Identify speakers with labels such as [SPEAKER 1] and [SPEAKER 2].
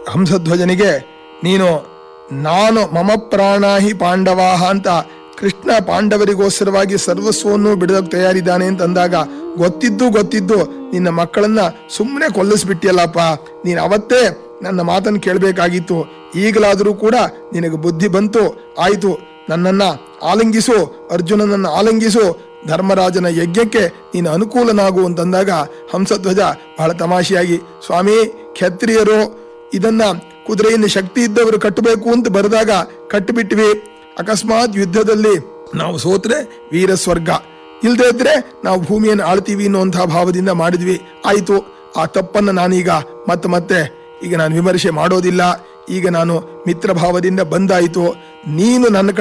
[SPEAKER 1] ಹಂಸಧ್ವಜನಿಗೆ ನೀನು ನಾನು ಮಮ ಪ್ರಾಣಾಹಿ ಪಾಂಡವಾಹ ಅಂತ ಕೃಷ್ಣ ಪಾಂಡವರಿಗೋಸ್ಕರವಾಗಿ ಸರ್ವಸ್ವವನ್ನು ಬಿಡೋಕೆ ತಯಾರಿದ್ದಾನೆ ಅಂತ ಅಂದಾಗ ಗೊತ್ತಿದ್ದು ಗೊತ್ತಿದ್ದು ನಿನ್ನ ಮಕ್ಕಳನ್ನ ಸುಮ್ಮನೆ ಕೊಲ್ಲಿಸ್ಬಿಟ್ಟಿಯಲ್ಲಪ್ಪ ನೀನು ಅವತ್ತೇ ನನ್ನ ಮಾತನ್ನು ಕೇಳಬೇಕಾಗಿತ್ತು ಈಗಲಾದರೂ ಕೂಡ ನಿನಗೆ ಬುದ್ಧಿ ಬಂತು ಆಯಿತು ನನ್ನನ್ನ ಆಲಿಂಗಿಸು ಅರ್ಜುನನನ್ನ ಆಲಿಂಗಿಸು ಧರ್ಮರಾಜನ ಯಜ್ಞಕ್ಕೆ ನೀನು ಅನುಕೂಲನಾಗು ಅಂತಂದಾಗ ಹಂಸಧ್ವಜ ಬಹಳ ತಮಾಷೆಯಾಗಿ ಸ್ವಾಮಿ ಕ್ಷತ್ರಿಯರು ಇದನ್ನ ಕುದುರೆಯಿಂದ ಶಕ್ತಿ ಇದ್ದವರು ಕಟ್ಟಬೇಕು ಅಂತ ಬರೆದಾಗ ಕಟ್ಟಿಬಿಟ್ವಿ ಅಕಸ್ಮಾತ್ ಯುದ್ಧದಲ್ಲಿ ನಾವು ಸೋತ್ರೆ ವೀರ ಸ್ವರ್ಗ ಇಲ್ದೇ ಇದ್ರೆ ನಾವು ಭೂಮಿಯನ್ನು ಆಳ್ತೀವಿ ಅನ್ನುವಂತಹ ಭಾವದಿಂದ ಮಾಡಿದ್ವಿ ಆಯ್ತು ಆ ತಪ್ಪನ್ನು ನಾನೀಗ ಮತ್ತೆ ಮತ್ತೆ ಈಗ ನಾನು ವಿಮರ್ಶೆ ಮಾಡೋದಿಲ್ಲ ಈಗ ನಾನು ಮಿತ್ರ ಭಾವದಿಂದ ಬಂದಾಯಿತು ನೀನು ನನ್ನ